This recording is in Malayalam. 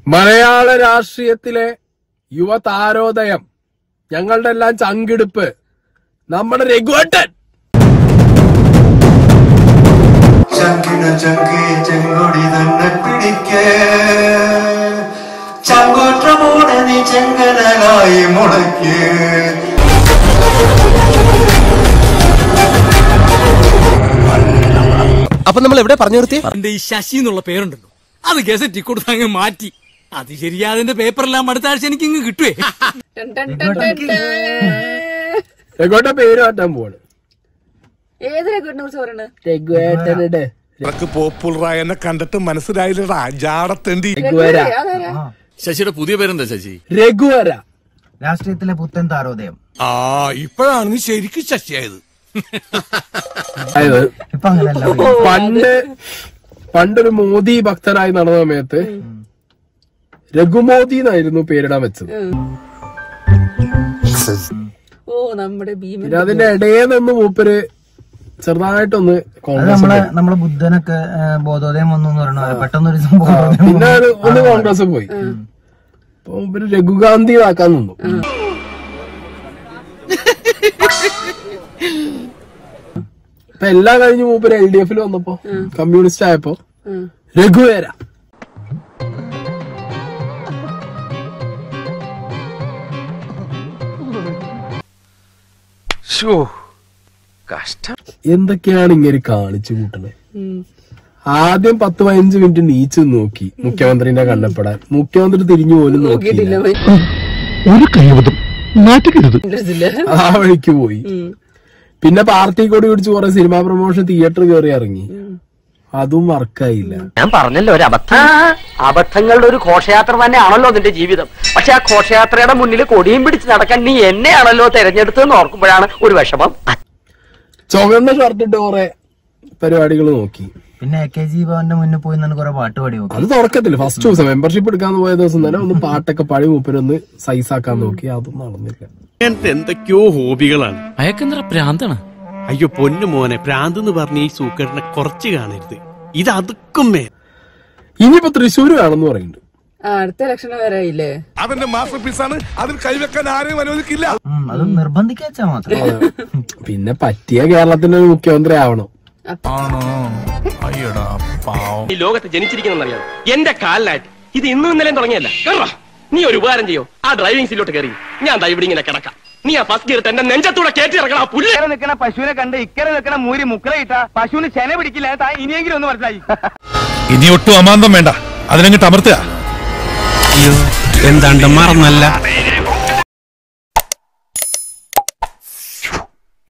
മലയാള രാഷ്ട്രീയത്തിലെ യുവതാരോദയം ഞങ്ങളുടെ എല്ലാം ചങ്കിടുപ്പ് നമ്മുടെ രഘുവട്ടൻ ചങ്കിട ചങ്കി ചെങ്കൊടി തന്നെ പിടിക്കേ ചങ്കോറ്റമോടെ നീ ചെങ്കനലായി മുളയ്ക്കേ അപ്പൊ നമ്മൾ എവിടെ പറഞ്ഞു നിർത്തി എന്റെ ഈ ശശി എന്നുള്ള പേരുണ്ടല്ലോ അത് ഗസറ്റി കൊടുത്ത് അങ്ങ് മാറ്റി അത് ശരിയാ അതിന്റെ പേപ്പറെല്ലാം അടുത്ത ആഴ്ച എനിക്ക് ഇങ്ങ് കിട്ടുവേ ടൻ ടൻ ടൻ ടൻ ടൻ. രഘുവട്ടൻ പേര് മാറ്റാൻ പോവാണ് ഏത് രഘുവിനെ കുറിച്ച് പറയണത് രഘുവേട്ടനുടെ നിനക്ക് പോപ്പുലറായ എന്നെ കണ്ടിട്ട് മനസ്സിലായില്ലടാ ജാടത്തേണ്ടി രഘുവര അതാരാ ശശിയുടെ പുതിയ പേരെന്താ ശശി രഘുവര രാഷ്ട്രീയത്തിലെ പുത്തൻ താരോദയം ആ ഇപ്പോഴാണ് നീ ശരിക്കും ശശിയായത് അതായത് ഇപ്പൊ അങ്ങനെയല്ല പണ്ട് പണ്ടൊരു മോദി ഭക്തനായി നടന്ന സമയത്ത് രഘുമോദി എന്നായിരുന്നു പേരിടാൻ വെച്ചത് ഓ നമ്മുടെ ഭീമൻ പിന്നെ അതിന്റെ ഇടയിൽ നിന്ന് മൂപ്പര് ചെറുതായിട്ടൊന്ന് അത് കോൺഗ്രസ് നമ്മളെ നമ്മളെ ബുദ്ധനൊക്കെ ആ, ബോധോദയം വന്നു എന്ന് പറഞ്ഞ പോലെ പെട്ടെന്ന് ഒരു സംഭവം ബോധോദയം പിന്നെ അത് ഒന്ന് കോൺഗ്രസ് പോയി അപ്പൊ മൂപ്പര് രഘുഗാന്ധി ആക്കാൻ നിന്നു ഇപ്പൊ എല്ലാം കഴിഞ്ഞ് മൂപ്പര് എൽ ഡി എഫിൽ വന്നപ്പോ കമ്മ്യൂണിസ്റ്റ് ആയപ്പോ രഘുവേര എന്തൊക്കെയാണ് ഇങ്ങനെ കാണിച്ചു കൂട്ടണേ ആദ്യം പത്ത് പതിനഞ്ച് മിനിറ്റ് നീച്ച് നോക്കി മുഖ്യമന്ത്രിനെ കണ്ടപ്പെടാൻ മുഖ്യമന്ത്രി തിരിഞ്ഞു പോലും നോക്കിയില്ല നോക്കിയിട്ടില്ല ആ വഴിക്ക് പോയി പിന്നെ പാർട്ടി കൊടി പിടിച്ച് കുറെ സിനിമാ പ്രൊമോഷൻ തിയേറ്റർ കയറി ഇറങ്ങി അതും വർക്കായില്ല ഞാൻ പറഞ്ഞല്ലോ ഒരു അബദ്ധം അബദ്ധങ്ങളുടെ ഒരു ഘോഷയാത്ര തന്നെയാണല്ലോ നിന്റെ ജീവിതം പക്ഷെ ആ ഘോഷയാത്രയുടെ മുന്നിൽ കൊടിയും പിടിച്ച് നടക്കാൻ നീ എന്നെയാണല്ലോ തെരഞ്ഞെടുത്തതെന്ന് ഓർക്കുമ്പോഴാണ് ഒരു വിഷമം ചുവന്ന ഷർട്ടിട്ട് കുറെ പരിപാടികൾ നോക്കി പിന്നെ എ കെ ജി ഭവന്റെ മുന്നിൽ പോയി നിന്ന് കുറെ പാട്ട് പാടി നോക്കി അത് തുടക്കത്തില്ല ഫസ്റ്റ് ദിവസം മെമ്പർഷിപ്പ് എടുക്കാന്ന് പോയ ദിവസം തന്നെ ഒന്ന് പാട്ടൊക്കെ പാടി മൂപ്പരൊന്ന് സൈസ് ആക്കാൻ നോക്കി അതൊന്നും നടന്നില്ല അങ്ങനത്തെ എന്തൊക്കെയോ ഹോബികളാണ് അയക്കെന്തറ പ്രാന്താണ് അയ്യോ പൊന്നു മോനെ പ്രാന്ത് എന്ന് പറഞ്ഞ ഈ സൂക്കറിനെ കുറച്ച് കാണരുത് ഇത് അതുക്കും മേ ഇനിയിപ്പോ തൃശ്ശൂര് കാണുന്നു പറയുന്നുണ്ട് ആ അടുത്ത ഇലക്ഷൻ വരെ ഇല്ലേ അതെന്റെ മാസ്റ്റർ പീസാണ് അതിൽ കൈവെക്കാൻ ആരെയും അനുവദിക്കില്ല ഉം, അത് നിർബന്ധിക്കാച്ചാ മാത്രം പിന്നെ പറ്റിയ കേരളത്തിന്റെ ഒരു മുഖ്യമന്ത്രി ആവണം ഈ ലോകത്ത് ജനിച്ചിരിക്കുന്നറിയാം എന്റെ കാലിനായിട്ട് ഇത് ഇന്നും ഇന്നലെയും തുടങ്ങിയല്ല കേറാ നീ ഒരു ഉപകാരം ചെയ്യോ ആ ഡ്രൈവിംഗ് സീറ്റിലോട്ട് കയറി ഞാൻ ദാ ഇവിടെ ഇങ്ങനെ കിടക്കാം നീ ആ ഫസ്റ്റ് ഗിയർ എന്റെ നെഞ്ചത്തൂടെ കയറ്റി ഇറക്കണം ആ പുല്ല് നിൽക്കണ പശുവിനെ കണ്ട് ഇക്കരെ നിൽക്കണ മൂരി മുക്കറയിട്ട പശുവിന് ചെന പിടിക്കില്ല താ ഇനിയെങ്കിലും ഒന്ന് മനസ്സിലായി ഇനി ഒട്ടും അമാന്തം വേണ്ട അതിനങ്ങിട്ട് അമർത്തുക എന്താണ്ട് മറന്നല്ല